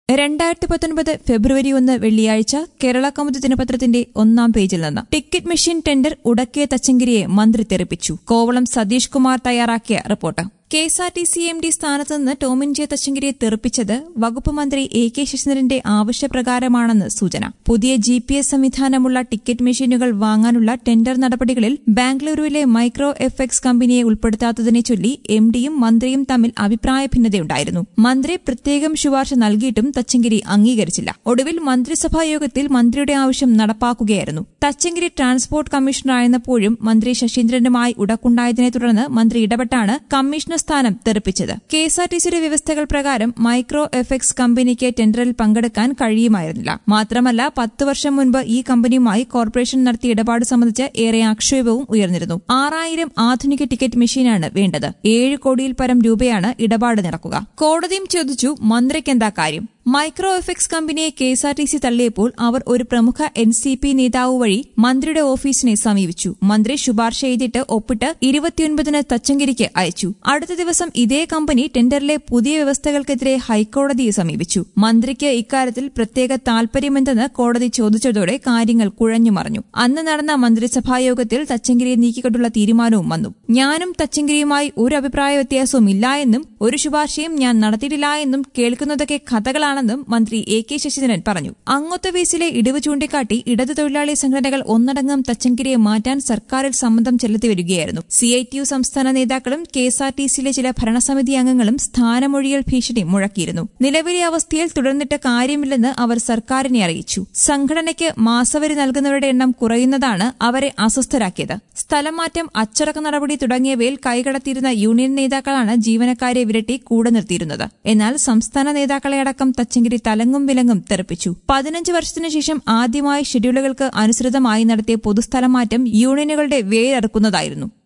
രണ്ടായിരത്തി പത്തൊൻപത് ഫെബ്രുവരി ഒന്ന് വെള്ളിയാഴ്ച കേരള കൗമുദി ദിനപത്രത്തിന്റെ ഒന്നാം പേജിൽ നിന്ന് ടിക്കറ്റ് മെഷീൻ ടെൻഡർ ഉടക്കിയ തച്ചങ്കരിയെ മന്ത്രി തെറിപ്പിച്ചു കോവളം സതീഷ് കുമാർ തയ്യാറാക്കിയ report K S R T C M D സ്ഥാനത്ത് നിന്ന് ടോമിൻ ജെ തച്ചങ്കരിയെ തെറിപ്പിച്ചത് വകുപ്പ് മന്ത്രി എ കെ ശശീന്ദ്രന്റെ ആവശ്യപ്രകാരമാണെന്ന് സൂചന പുതിയ ജി പി എസ് സംവിധാനമുള്ള ടിക്കറ്റ് മെഷീനുകൾ വാങ്ങാനുള്ള ടെൻഡർ നടപടികളിൽ ബാംഗ്ലൂരുവിലെ മൈക്രോ എഫ് എക്സ് കമ്പനിയെ ഉൾപ്പെടുത്താത്തതിനെ ചൊല്ലി എം ഡിയും മന്ത്രിയും തമ്മിൽ അഭിപ്രായ ഭിന്നതയുണ്ടായിരുന്നു മന്ത്രി പ്രത്യേകം ശുപാർശ നൽകിയിട്ടും തച്ചങ്കരി അംഗീകരിച്ചില്ല ഒടുവിൽ മന്ത്രിസഭാ യോഗത്തിൽ മന്ത്രിയുടെ ആവശ്യം നടപ്പാക്കുകയായിരുന്നു തച്ചങ്കരി ട്രാൻസ്പോർട്ട് കമ്മീഷണറായിരുന്നപ്പോഴും മന്ത്രി ശശീന്ദ്രനുമായി ഉടക്കുണ്ടായതിനെ തുടർന്ന് മന്ത്രി ഇടപെട്ടാണ് കമ്മീഷണർ സ്ഥാനം തെറിപ്പിച്ചത് കെ എസ് ആർ ടി സിയുടെ വ്യവസ്ഥകൾ പ്രകാരം മൈക്രോ എഫ് എക്സ് കമ്പനിക്ക് ടെൻഡറിൽ പങ്കെടുക്കാൻ കഴിയുമായിരുന്നില്ല മാത്രമല്ല പത്ത് വർഷം മുൻപ് ഈ കമ്പനിയുമായി കോർപ്പറേഷൻ നടത്തിയ ഇടപാട് സംബന്ധിച്ച് ഏറെ ആക്ഷേപവും ഉയർന്നിരുന്നു ആറായിരം ആധുനിക ടിക്കറ്റ് മെഷീനാണ് വേണ്ടത് ഏഴ് കോടിയിൽ പരം രൂപയാണ് ഇടപാട് നടക്കുക കോടതിയും ചോദിച്ചു മന്ത്രിക്കെന്താ കാര്യം മൈക്രോ എഫെക്സ് കമ്പനിയെ K S R T C തള്ളിയപ്പോൾ അവർ ഒരു പ്രമുഖ എൻ സി പി നേതാവ് വഴി മന്ത്രിയുടെ ഓഫീസിനെ സമീപിച്ചു മന്ത്രി ശുപാർശ ചെയ്തിട്ട് ഒപ്പിട്ട് ഇരുപത്തിയൊൻപതിന് തച്ചങ്കരിക്ക് അയച്ചു അടുത്ത ദിവസം ഇതേ കമ്പനി ടെൻഡറിലെ പുതിയ വ്യവസ്ഥകൾക്കെതിരെ ഹൈക്കോടതിയെ സമീപിച്ചു മന്ത്രിക്ക് ഇക്കാര്യത്തിൽ പ്രത്യേക താൽപര്യമെന്തെന്ന് കോടതി ചോദിച്ചതോടെ കാര്യങ്ങൾ കുഴഞ്ഞുമറിഞ്ഞു അന്ന് നടന്ന മന്ത്രിസഭാ യോഗത്തിൽ തച്ചങ്കരിയെ നീക്കിക്കൊണ്ടുള്ള തീരുമാനവും വന്നു ഞാനും തച്ചങ്കരിയുമായി ഒരു അഭിപ്രായ വ്യത്യാസവും ഇല്ല എന്നും ഒരു ശുപാർശയും ഞാൻ നടത്തിയിട്ടില്ല എന്നും കേൾക്കുന്നതൊക്കെ കഥകളാണെന്നും മന്ത്രി എ കെ ശശീന്ദ്രൻ പറഞ്ഞു അങ്ങൊത്ത വേസിലെ ഇടിവ് ചൂണ്ടിക്കാട്ടി ഇടതു തൊഴിലാളി സംഘടനകൾ ഒന്നടങ്കം തച്ചങ്കരിയെ മാറ്റാൻ സർക്കാരിൽ സമ്മതം ചെലുത്തി വരികയായിരുന്നു സി ഐ ടി യു സംസ്ഥാന നേതാക്കളും കെ എസ് ആർ ടി സിയിലെ ചില ഭരണസമിതി അംഗങ്ങളും സ്ഥാനമൊഴിയൽ ഭീഷണി മുഴക്കിയിരുന്നു നിലവിലെ അവസ്ഥയിൽ തുടർന്നിട്ട് കാര്യമില്ലെന്ന് അവർ സർക്കാരിനെ അറിയിച്ചു സംഘടനയ്ക്ക് മാസവരി നൽകുന്നവരുടെ എണ്ണം കുറയുന്നതാണ് അവരെ അസ്വസ്ഥരാക്കിയത് സ്ഥലം മാറ്റം അച്ചടക്ക നടപടി തുടങ്ങിയവയിൽ കൈകടത്തിയിരുന്ന യൂണിയൻ നേതാക്കളാണ് ജീവനക്കാരെ വിരട്ടി കൂടെ നിർത്തിയിരുന്നത് എന്നാൽ സംസ്ഥാന നേതാക്കളെ അടക്കം തച്ചങ്കരി തലങ്ങും വിലങ്ങും തെറിപ്പിച്ചു പതിനഞ്ച് വർഷത്തിനു ശേഷം ആദ്യമായി ഷെഡ്യൂളുകൾക്ക് അനുസൃതമായി നടത്തിയ പൊതുസ്ഥലം മാറ്റം യൂണിയനുകളുടെ വേരറുക്കുന്നതായിരുന്നു